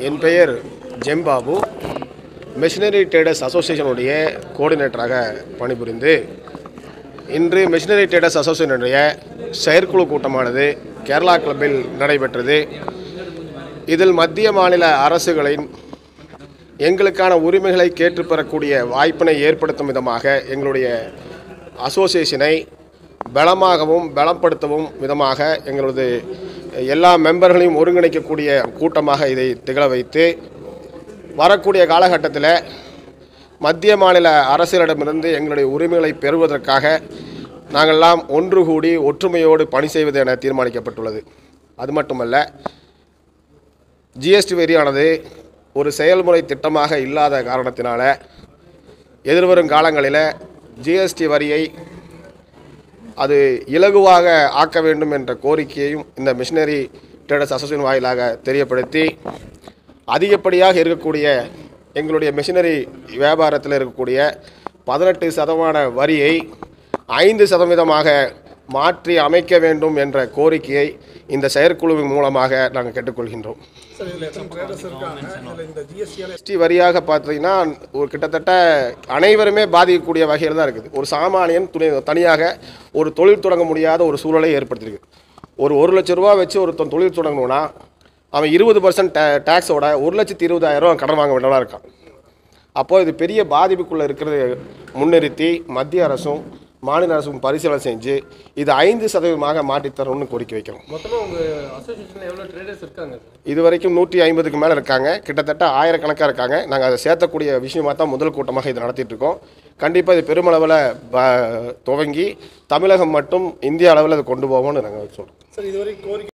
என் பெயர் ஜெம்பாபு machinery traders அசோசியேஷனுடைய கோஆர்டினேட்டராக பணிபுரிந்து இன்று மெஷினரி ட்ரேடர்ஸ் அசோசியேஷனுடைய செயற்குழு கூட்டமானது கேரளா கிளப்பில் நடைபெற்றது இதில் மத்திய மாநில அரசுகளின் எங்களுக்கான உரிமைகளை கேட்டு பெறக்கூடிய வாய்ப்பினை ஏற்படுத்தும் விதமாக எங்களுடைய அசோசியேஷனை பலமாகவும் பலப்படுத்தவும் விதமாக எங்களது எல்லா மெம்பர்களையும் ஒருங்கிணைக்கக்கூடிய கூட்டமாக இதை திகழ வைத்து வரக்கூடிய காலகட்டத்தில் மத்திய மாநில அரசியலிடமிருந்து எங்களுடைய உரிமைகளை பெறுவதற்காக நாங்கள்லாம் ஒன்று கூடி ஒற்றுமையோடு பணி செய்வது என தீர்மானிக்கப்பட்டுள்ளது அது மட்டுமல்ல ஜிஎஸ்டி வரியானது ஒரு செயல்முறை திட்டமாக இல்லாத காரணத்தினால எதிர்வரும் காலங்களில் ஜிஎஸ்டி வரியை அது இலகுவாக ஆக்க வேண்டும் என்ற கோரிக்கையையும் இந்த மிஷினரி ட்ரேடர்ஸ் அசோசியேஷன் வாயிலாக தெரியப்படுத்தி அதிகப்படியாக இருக்கக்கூடிய எங்களுடைய மிஷினரி வியாபாரத்தில் இருக்கக்கூடிய பதினெட்டு சதமான வரியை ஐந்து சதவீதமாக மாற்றி அமைக்க வேண்டும் என்ற கோரிக்கையை இந்த செயற்குழுவின் மூலமாக நாங்கள் கேட்டுக்கொள்கின்றோம் சார் இதில் எத்தனை ட்ரேடர்ஸ் இருக்காங்க இதில் இந்த ஜிஎஸ்டியால் ஜிஎஸ்டி வரியாக பார்த்தீங்கன்னா ஒரு கிட்டத்தட்ட அனைவருமே பாதிக்கக்கூடிய வகையில் தான் இருக்குது ஒரு சாமானியன் துணை தனியாக ஒரு தொழில் தொடங்க முடியாத ஒரு சூழலை ஏற்படுத்தியிருக்கு ஒரு ஒரு லட்ச ரூபா வச்சு ஒருத்தன் தொழில் தொடங்கணும்னா அவன் இருபது பர்சன்ட் டே டேக்ஸோட ஒரு லட்சத்தி இருபதாயிரம் கடன் வாங்க வேண்டியவனா இருக்கான் அப்போது இது பெரிய பாதிப்புக்குள்ளே இருக்கிறது முன்னிறுத்தி மத்திய அரசும் மாநில அரசும் பரிசீலனை செஞ்சு இது ஐந்து சதவீதமாக மாற்றித்தரணும்னு கோரிக்கை வைக்கிறோம் மொத்தமாக உங்கள் அசோசியேஷனில் எவ்வளோ ட்ரேடர்ஸ் இருக்காங்க இது வரைக்கும் நூற்றி ஐம்பதுக்கு மேலே இருக்காங்க கிட்டத்தட்ட ஆயிரக்கணக்காக இருக்காங்க நாங்கள் அதை சேர்த்தக்கூடிய விஷயமா தான் முதல் கூட்டமாக இதை நடத்திட்டு இருக்கோம் கண்டிப்பாக இது பெருமளவில் ப- துவங்கி தமிழகம் மட்டும் இந்திய அளவில் அதை கொண்டு போவோம்னு நாங்கள் சொல்கிறோம் சார் இதுவரை கோரிக்கை